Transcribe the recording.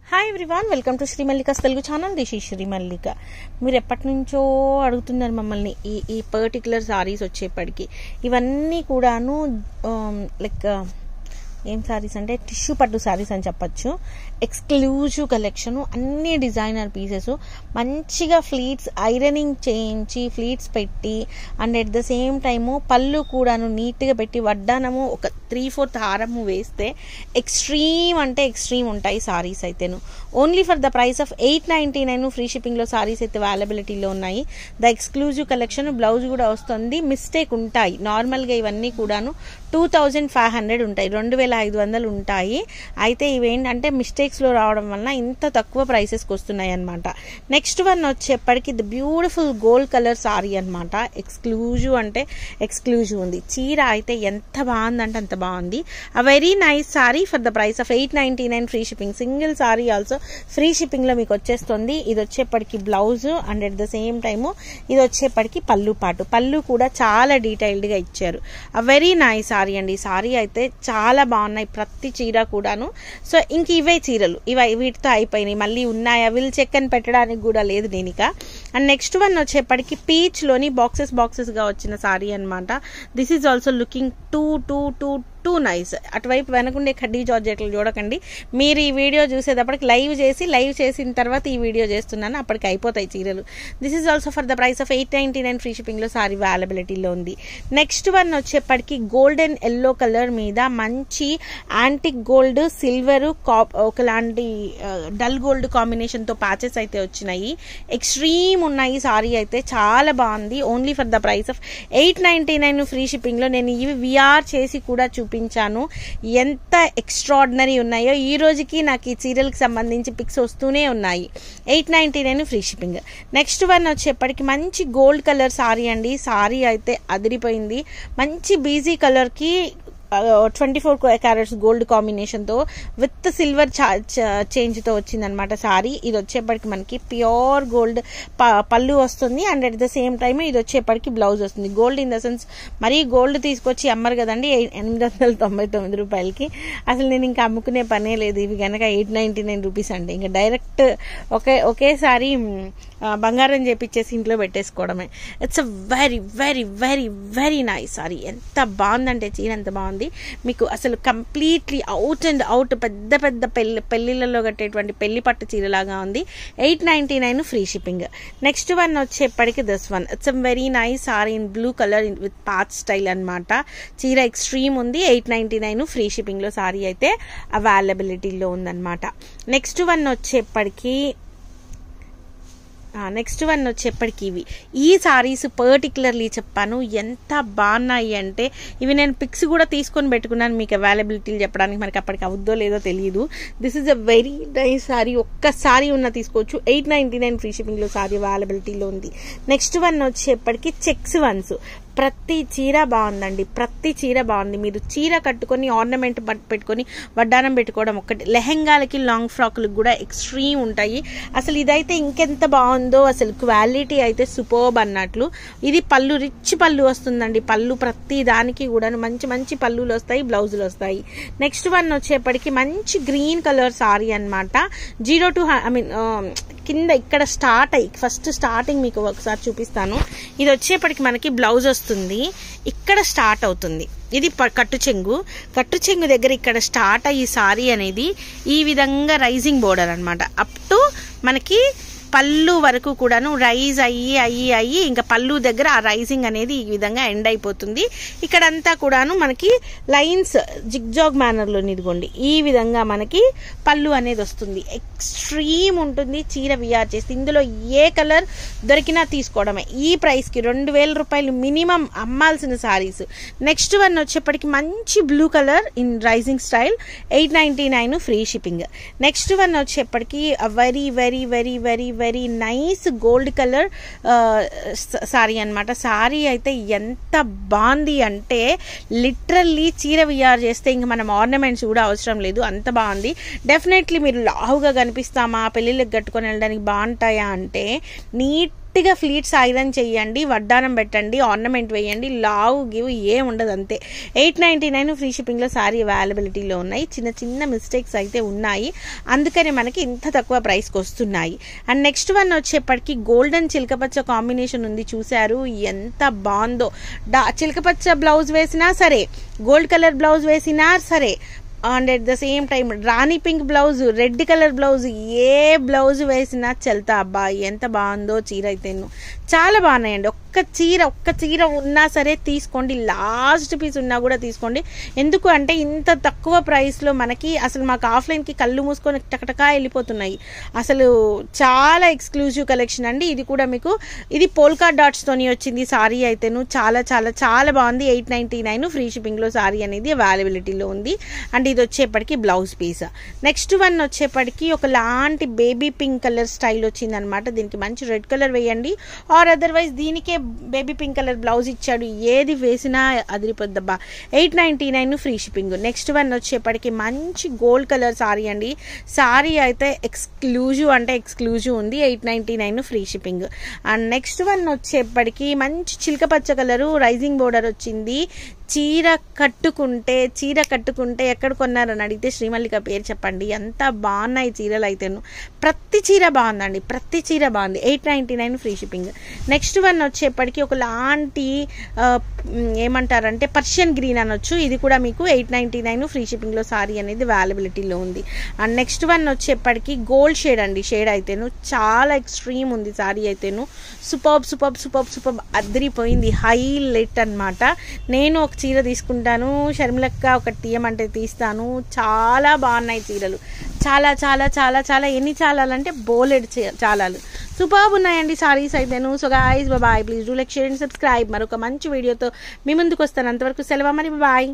hi everyone welcome to Shri Mallika's Telugu channel this ఈ శ్రీ మల్లిక మీరు ఎప్పటి నుంచో అడుగుతున్నారు మమ్మల్ని ఈ ఈ పర్టికులర్ సారీస్ వచ్చేప్పటికి ఇవన్నీ కూడాను లైక్ ఏం సారీస్ అంటే టిష్యూ పట్టు సారీస్ అని చెప్పచ్చు ఎక్స్క్లూజివ్ కలెక్షన్ అన్ని డిజైనర్ పీసెస్ మంచిగా ఫ్లీట్స్ ఐరనింగ్ చేయించి ఫ్లీట్స్ పెట్టి and at the same time పళ్ళు కూడాను నీట్గా పెట్టి వడ్డానము ఒక త్రీ ఫోర్త్ హారము వేస్తే ఎక్స్ట్రీమ్ అంటే ఎక్స్ట్రీమ్ ఉంటాయి సారీస్ అయితేను only for the price of eight ninety nine free షిప్పింగ్లో సారీస్ అయితే అవైలబిలిటీలో ఉన్నాయి ద ఎక్స్క్లూజివ్ కలెక్షన్ బ్లౌజ్ కూడా వస్తుంది మిస్టేక్ ఉంటాయి నార్మల్గా ఇవన్నీ కూడాను టూ థౌజండ్ ఫైవ్ హండ్రెడ్ ఉంటాయి రెండు వేల ఐదు వందలు ఉంటాయి అయితే ఇవేంటంటే మిస్టేక్స్లో రావడం వల్ల ఇంత తక్కువ ప్రైసెస్కి వస్తున్నాయి అనమాట నెక్స్ట్ వన్ వచ్చేప్పటికి the beautiful gold colour sari అనమాట ఎక్స్క్లూజివ్ అంటే ఎక్స్క్లూజివ్ ఉంది చీర అయితే ఎంత బాగుందంటే అంత బాగుంది a very nice sari for the price of eight ninety nine free shipping single sari also free షిప్పింగ్లో మీకు వచ్చేస్తుంది ఇది వచ్చేప్పటికి blouse and at the same time ఇది వచ్చేప్పటికి పళ్ళు పాటు పళ్ళు కూడా చాలా డీటెయిల్డ్గా ఇచ్చారు అ వెరీ నైస్ సారీ అండి ఈ సారీ అయితే చాలా బాగున్నాయి ప్రతి చీర కూడాను సో ఇంక ఇవే చీరలు ఇవి వీటితో అయిపోయినాయి మళ్ళీ ఉన్నాయా విల్ చెక్ అని పెట్టడానికి కూడా లేదు నేను ఇక అండ్ నెక్స్ట్ వన్ వచ్చేప్పటికి పీచ్లోని బాక్సెస్ బాక్సెస్గా వచ్చిన సారీ అనమాట this is also looking too too too too nice అటువైపు వెనకుండే కడ్డీ జార్జెట్లు చూడకండి మీరు ఈ వీడియో చూసేటప్పటికి లైవ్ చేసి లైవ్ చేసిన తర్వాత ఈ వీడియో చేస్తున్నాను అప్పటికి అయిపోతాయి చీరలు this is also for the price of eight ninety nine free షిప్పింగ్లో సారీ అవైలబిలిటీలో ఉంది నెక్స్ట్ వన్ వచ్చేప్పటికి గోల్డెన్ ఎల్లో కలర్ మీద మంచి యాంటిక్ గోల్డ్ సిల్వర్ కాప్ ఒకలాంటి డల్ గోల్డ్ కాంబినేషన్తో ప్యాచెస్ అయితే వచ్చినాయి ఎక్స్ట్రీమ్ ఉన్నాయి సారీ అయితే చాలా బాగుంది only for the price of eight ninety nine free షిప్పింగ్లో నేను ఇవి విఆర్ చేసి కూడా చూపించాను ఎంత ఎక్స్ట్రాడినరీ ఉన్నాయో ఈ రోజుకి నాకు ఈ సీరియల్కి సంబంధించి పిక్స్ వస్తూనే ఉన్నాయి eight ninety nine free shipping next one వచ్చేప్పటికి మంచి గోల్డ్ కలర్ సారీ అండి సారీ అయితే అదిరిపోయింది మంచి బీజీ కలర్కి ట్వంటీ ఫోర్ క్యారెట్స్ గోల్డ్ కాంబినేషన్తో విత్ సిల్వర్ చేంజ్తో వచ్చిందనమాట సారీ ఇది వచ్చేప్పటికి మనకి ప్యూర్ గోల్డ్ పళ్ళు వస్తుంది and at the same time ఇది వచ్చేప్పటికి బ్లౌజ్ వస్తుంది గోల్డ్ ఇన్ ద సెన్స్ మరీ గోల్డ్ తీసుకొచ్చి అమ్మరు కదండి ఎనిమిది వందల తొంభై తొమ్మిది రూపాయలకి అసలు నేను ఇంకా అమ్ముకునే పనే లేదు ఇవి కనుక ఎయిట్ నైంటీ నైన్ రూపీస్ అండి ఇంకా డైరెక్ట్ ఒకే ఒకేసారి బంగారం చేపించేసి ఇంట్లో పెట్టేసుకోవడమే it's a very very very very nice sari ఎంత బాగుందంటే చీర ఎంత బాగుంది మీకు అసలు కంప్లీట్లీ అవుట్ అండ్ అవుట్ పెద్ద పెద్ద పెళ్లి పెళ్లిళ్ళలో కట్టేటువంటి పెళ్లి పట్టు చీరలాగా ఉంది eight ninety nine free shipping next one వచ్చేప్పటికి this one it's very nice sari in blue colour with patch style అనమాట చీర ఎక్స్ట్రీమ్ ఉంది ఎయిట్ నైంటీ నైన్ ఫ్రీ షిప్పింగ్లో సారీ అయితే అవైలబిలిటీలో ఉందన్నమాట నెక్స్ట్ వన్ వచ్చేప్పటికి నెక్స్ట్ వన్ వచ్చేప్పటికి ఇవి ఈ సారీస్ పర్టికులర్లీ చెప్పాను ఎంత బాగున్నాయి అంటే ఇవి నేను పిక్స్ కూడా తీసుకొని పెట్టుకున్నాను మీకు అవైలబిలిటీలు చెప్పడానికి మనకి అప్పటికి అవుద్దో లేదో తెలియదు this is a very nice sari ఒక్కసారి ఉన్న తీసుకోవచ్చు ఎయిట్ నైంటీ నైన్ ఫ్రీ షిప్పింగ్లో సారీ అవైలబిలిటీలో ఉంది నెక్స్ట్ వన్ వచ్చేప్పటికి చెక్స్ వన్స్ ప్రతి చీర బాగుందండి ప్రతి చీర బాగుంది మీరు చీర కట్టుకొని ఆర్నమెంట్ పెట్టుకొని వడ్డానం పెట్టుకోవడం ఒక్కటి లెహెంగాలకి లాంగ్ ఫ్రాక్లకు కూడా ఎక్స్ట్రీమ్ ఉంటాయి అసలు ఇదైతే ఇంకెంత బాగుందో అసలు క్వాలిటీ అయితే సూపర్బ్ అన్నట్లు ఇది పళ్ళు రిచ్ పళ్ళు వస్తుందండి పళ్ళు ప్రతి దానికి కూడా మంచి మంచి పళ్ళులు వస్తాయి బ్లౌజులు వస్తాయి నెక్స్ట్ వన్ వచ్చేప్పటికి మంచి గ్రీన్ కలర్ సారీ అనమాట జీరో టు ఐ మీన్ కింద ఇక్కడ స్టార్ట్ అయ్యి ఫస్ట్ స్టార్టింగ్ మీకు ఒకసారి చూపిస్తాను ఇది వచ్చేప్పటికి మనకి బ్లౌజ్ వస్తుంది ఇక్కడ స్టార్ట్ అవుతుంది ఇది కట్టు చెంగు కట్టు చెంగు దగ్గర ఇక్కడ స్టార్ట్ అయ్యి సారీ అనేది ఈ విధంగా రైజింగ్ బోర్డర్ అనమాట అప్ టు మనకి పళ్ళు వరకు కూడాను రైజ్ అయ్యి అయ్యి అయ్యి ఇంకా పళ్ళు దగ్గర ఆ రైజింగ్ అనేది ఈ విధంగా ఎండ్ అయిపోతుంది ఇక్కడంతా కూడాను మనకి లైన్స్ జిగ్జాగ్ మేనర్లో ఇదిగోండి ఈ విధంగా మనకి పళ్ళు అనేది వస్తుంది ఎక్స్ట్రీమ్ ఉంటుంది చీర విఆర్ చేసి ఇందులో ఏ కలర్ దొరికినా తీసుకోవడమే ఈ ప్రైస్కి రెండు వేల రూపాయలు మినిమం అమ్మాల్సిన సారీస్ నెక్స్ట్ వన్ వచ్చేప్పటికి మంచి blue colour in rising style eight ninety nine free shipping next one వచ్చేప్పటికి very very very very very nice gold colour sari అనమాట సారీ అయితే ఎంత బాగుంది అంటే లిటరల్లీ చీర విఆర్ చేస్తే ఇంక మనం ఆర్నమెంట్స్ కూడా అవసరం లేదు అంత బాగుంది డెఫినెట్లీ మీరు లావుగా కనిపిస్తామా పెళ్ళిళ్ళకి కట్టుకొని వెళ్ళడానికి బాగుంటాయా అంటే నీట్ గట్టిగా ఫ్లీట్స్ ఐరన్ చేయండి వడ్డానం పెట్టండి ఆర్నమెంట్ వేయండి లావు గివ్ ఏం ఉండదు అంతే ఎయిట్ నైంటీ నైన్ ఫ్రీ షిప్పింగ్లో సారీ అవైలబిలిటీలో ఉన్నాయి చిన్న చిన్న మిస్టేక్స్ అయితే ఉన్నాయి అందుకని మనకి ఇంత తక్కువ ప్రైస్కి వస్తున్నాయి అండ్ నెక్స్ట్ వన్ వచ్చేప్పటికి గోల్డెన్ చిలకపచ్చ కాంబినేషన్ ఉంది చూశారు ఎంత బాగుందో డా చిలకపచ్చ బ్లౌజ్ వేసినా సరే గోల్డ్ కలర్ బ్లౌజ్ వేసినా సరే and at the same time రాణి pink blouse red colour blouse ఏ బ్లౌజ్ వేసినా చల్తా అబ్బా ఎంత బాగుందో చీర అయితే చాలా బాగున్నాయండి ఒక్క చీర ఒక్క చీర ఉన్నా సరే తీసుకోండి లాస్ట్ పీస్ ఉన్నా కూడా తీసుకోండి ఎందుకు అంటే ఇంత తక్కువ ప్రైస్లో మనకి అసలు మాకు ఆఫ్లైన్కి కళ్ళు మూసుకొని టకటకా వెళ్ళిపోతున్నాయి అసలు చాలా ఎక్స్క్లూజివ్ కలెక్షన్ అండి ఇది కూడా మీకు ఇది పోల్కా డాట్స్తోని వచ్చింది సారీ అయితేను చాలా చాలా చాలా బాగుంది ఎయిట్ నైంటీ నైన్ ఫ్రీ షిప్పింగ్లో సారీ అనేది అవైలబిలిటీలో ఉంది అండ్ ఇది వచ్చేప్పటికి బ్లౌజ్ పీస్ నెక్స్ట్ వన్ వచ్చేప్పటికి ఒక లాంటి బేబీ పింక్ కలర్ స్టైల్ వచ్చింది అనమాట దీనికి మంచి రెడ్ కలర్ వేయండి ఆర్ అదర్వైజ్ దీనికే బేబీ పింక్ కలర్ బ్లౌజ్ ఇచ్చాడు ఏది వేసినా అదిరిపోద్దబ్బా eight ninety nine free shipping next one వచ్చేప్పటికి మంచి గోల్డ్ కలర్ సారీ అండి సారీ అయితే ఎక్స్క్లూజివ్ అంటే ఎక్స్క్లూజివ్ ఉంది eight ninety nine free shipping and next one వచ్చేప్పటికి మంచి చిలక పచ్చ కలరు రైజింగ్ బోర్డర్ వచ్చింది చీర కట్టుకుంటే చీర కట్టుకుంటే ఎక్కడ కొన్నారని అడిగితే శ్రీమల్లిక పేరు చెప్పండి ఎంత బాగున్నాయి చీరలు అయితేను ప్రతి చీర బాగుందండి ప్రతి చీర బాగుంది eight ninety nine free shipping next one వచ్చేప్పటికి ఒక లాంటి ఏమంటారంటే పర్షియన్ గ్రీన్ అనొచ్చు ఇది కూడా మీకు ఎయిట్ నైంటీ నైన్ ఫ్రీ షిప్పింగ్లో సారీ అనేది అవైలబిలిటీలో ఉంది అండ్ నెక్స్ట్ వన్ వచ్చేప్పటికి గోల్డ్ షేడ్ అండి షేడ్ అయితేను చాలా ఎక్స్ట్రీమ్ ఉంది సారీ అయితేను సూపర్బ్ సూపర్బ్ సూపర్బ్ సూపర్బ్ అదిరిపోయింది హైలైట్ అనమాట నేను ఒక చీర తీసుకుంటాను షర్మిలక్క ఒకటి తీయమంటే తీస్తాను చాలా బాగున్నాయి చీరలు చాలా చాలా చాలా చాలా ఎన్ని చాలాలంటే బోలెడ్ చాలాలు సూపర్బ్ ఉన్నాయండి సారీస్ అయితేను so guys bye please do like share and subscribe మరొక మంచి వీడియోతో మీ ముందుకు వస్తాను అంతవరకు సెలవు మరి బాయ్